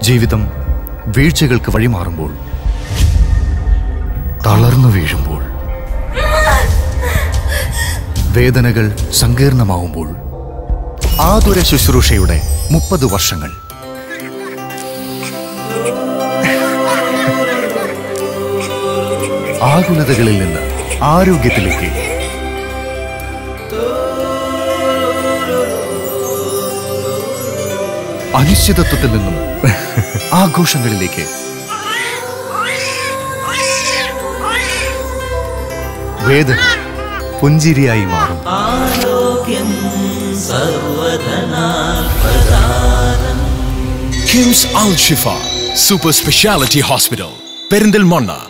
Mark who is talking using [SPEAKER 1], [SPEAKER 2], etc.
[SPEAKER 1] ജീവിതം വീഴ്ചകൾക്ക് വഴിമാറുമ്പോൾ തളർന്നു വീഴുമ്പോൾ വേദനകൾ സങ്കീർണമാവുമ്പോൾ ആതുര ശുശ്രൂഷയുടെ മുപ്പത് വർഷങ്ങൾ ആകുലതകളിൽ നിന്ന് ആരോഗ്യത്തിലേക്ക് അനിശ്ചിതത്വത്തിൽ നിന്നും ആഘോഷങ്ങളിലേക്ക് വേദന പുഞ്ചിരിയായി മാറും
[SPEAKER 2] KIMS Al Shifa super speciality hospital Perinthalmanna